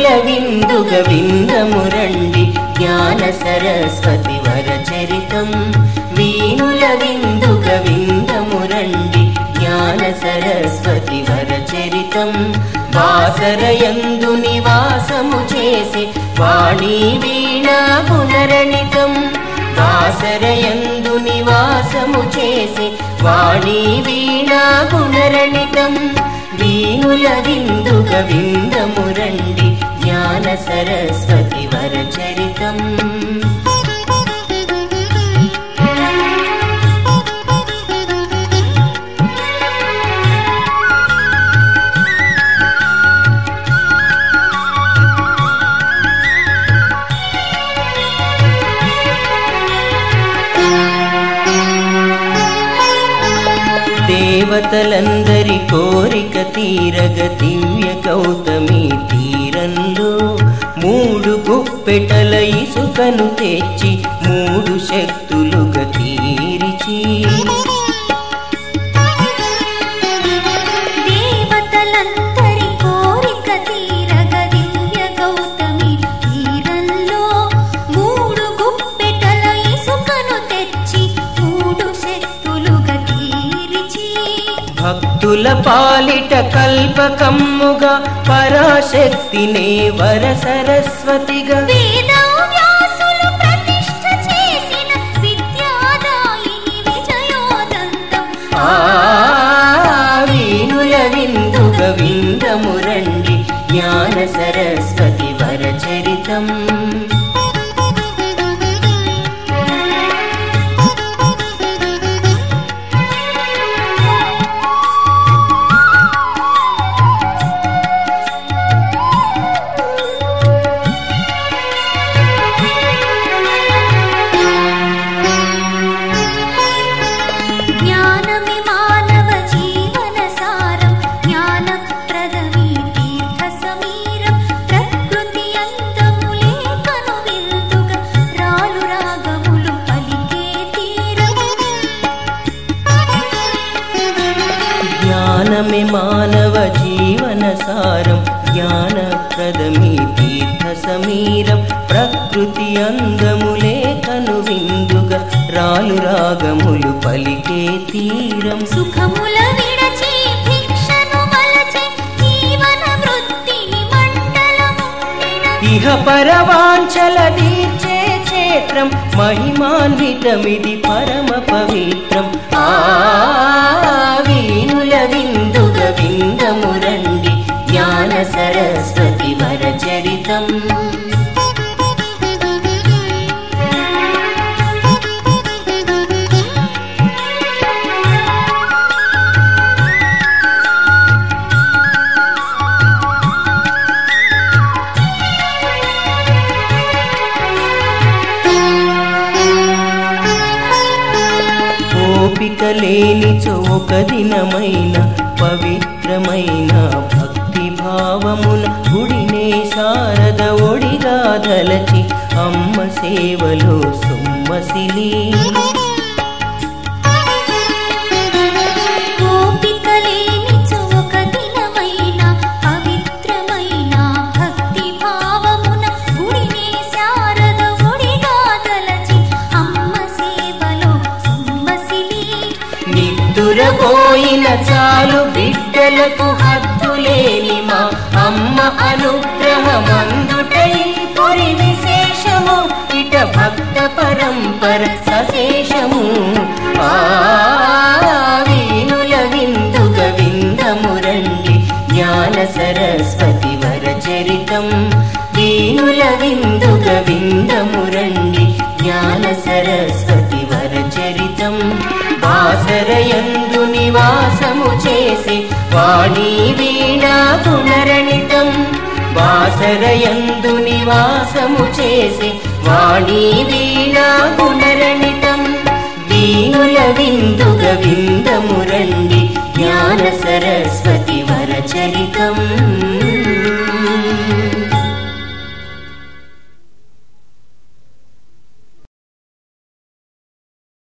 వీణుల విందుగ విందమురండి జ్ఞాన సరస్వతి వరచరితం వీణుల విందుగ విందమురండి జ్ఞాన సరస్వతి వరచరితం వాసరయందు నివాసము చేసి వాణి వీణ పునరణితం వాసరయందు నివాసము చేసి వాణి వీణ పునరణితం వీణుల విందుగ విందమురండి జ్ఞాన సరస్వతి వరచరితం దేవతలందరి కోరిక తీరగ దివ్య గౌతమి తీరంలో మూడు గుప్పెటల ఇసుకను తెచ్చి మూడు శక్తులుగా తీరిచి దేవతలందరి కోరిక తీరగ దివ్య గౌతమి తీరంలో మూడు గుప్పెటల ఇసుకను తెచ్చి మూడు శక్తులుగా తీరిచి భక్తుల పాలిట కల్పకమ్ముగా పరాశక్తినే వర సరస్వతిగా వేదవ్యాసులు ప్రతిష్ఠ చేసిన విద్యాదాయిని విజయోదంతం ఆ వీణుల విందుగ విందమురండి జ్ఞాన సరస్వతి వరచరితం జ్ఞానమి మానవ జీవన సారం జ్ఞానప్రదమీ తీర్థ సమీరం ప్రకృతి అందములే కను విందుగా రాలు రాగములు పలికే తీరం జ్ఞానమే మానవ జీవన సారం జ్ఞానప్రదమీ తీర్థ సమీరం ప్రకృతి అందములే కను విందుగా రాలు రాగములు పలికే తీరం సుఖముల విడచి భిక్షను మలచి జీవన వృత్తిని మండలముండిన ఇహ పరవాంచల తీర్చే క్షేత్రం మహిమాన్వితమిది పరమ పవిత్రం ఆ వీణుల విందుగ విందమురండి జ్ఞాన సరస్వతి వరచరితం ఓపిక లేనిచో ఒక దినమైన పవిత్రమైన భక్తి భావమున గుడినే శారద ఒడిగా దలచి అమ్మ సేవలో సొమ్మసిలి గోపిక లేనిచో ఒక దినమైన పవిత్రమైన భక్తి భావమున గుడిని శారద ఒడిగా తలచి అమ్మ సేవలో సొమ్మసిలి నిద్దురపోయిన చాలు బిడ్డలకు హద్దులేని మా అమ్మ అనుగ్రహమందుటై పురి విశేషము ఇట భక్త పరంపర సశేషము ఆ వీణుల విందుగ విందమురండి జ్ఞాన సరస్వతి వరచరితం వీణుల విందుగ విందమురండి జ్ఞాన సరస్వతి వరచరితం వాసరయందు నివాసము చేసి వాణి వీణా పునరణితం వాసరయందు నివాసము చేసి వాణి వీణా పునరణితం వీణుల విందుగ విందమురండి జ్ఞాన సరస్వతి